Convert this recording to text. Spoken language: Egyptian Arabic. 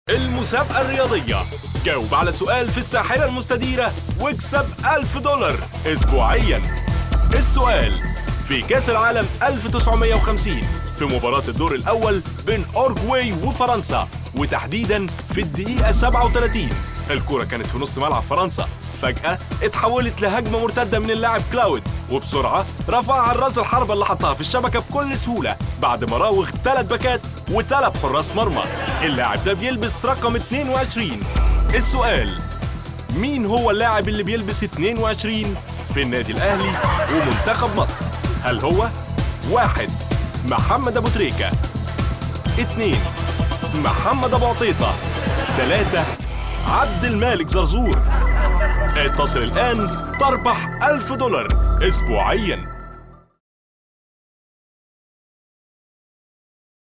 المسابقة الرياضية جاوب على سؤال في الساحرة المستديرة واكسب ألف دولار أسبوعيا السؤال في كأس العالم 1950 في مباراة الدور الأول بين أورجواي وفرنسا وتحديدا في الدقيقة 37 الكرة كانت في نص ملعب فرنسا فجأة اتحولت لهجمة مرتدة من اللاعب كلاود وبسرعة رفعها الراس الحربة اللي حطها في الشبكة بكل سهولة بعد ما راوغ ثلاث باكات وثلاث حراس مرمى اللاعب ده بيلبس رقم 22 السؤال مين هو اللاعب اللي بيلبس 22 في النادي الأهلي ومنتخب مصر هل هو واحد محمد أبو تريكة اتنين محمد أبو عطيطة ثلاثة عبد المالك زرزور اتصل الآن تربح ألف دولار أسبوعياً